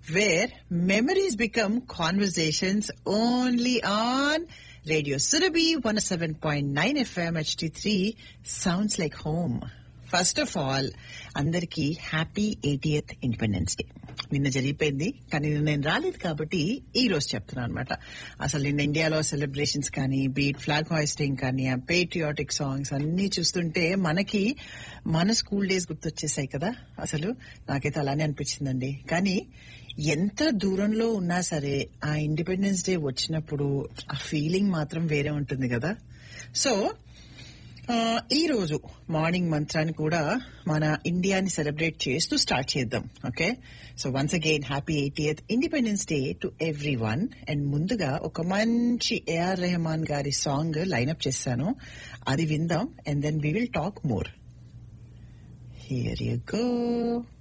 wear memories become conversations only on radio Surabhi one seven point nine FM HD three sounds like home first of all అందరికీ happy eightieth independence day నిన్న జరిగిపోయింది కానీ నిన్న నేను రాలేదు కాబట్టి ఈ రోజు చెప్తున్నాను అనమాట అసలు నిన్న ఇండియాలో సెలబ్రేషన్స్ కానీ బీట్ ఫ్లాగ్ హాయిస్టింగ్ కానీ ఆ పేట్రియాటిక్ సాంగ్స్ అన్ని చూస్తుంటే మనకి మన స్కూల్ డేస్ గుర్తొచ్చేసాయి కదా అసలు నాకైతే అలానే అనిపించిందండి కానీ ఎంత దూరంలో ఉన్నా సరే ఆ ఇండిపెండెన్స్ డే వచ్చినప్పుడు ఆ ఫీలింగ్ మాత్రం వేరే ఉంటుంది కదా సో ఆ, ఈ రోజు మార్నింగ్ మంత్రాన్ని కూడా మన ఇండియాని సెలబ్రేట్ చేస్తూ స్టార్ట్ చేద్దాం okay so once again happy eightieth independence day to everyone and ముందుగా ఒక మంచి ఏఆర్ రెహమాన్ గారి సాంగ్ లైన్అప్ చేశాను అది విందాం and then we will talk more here you go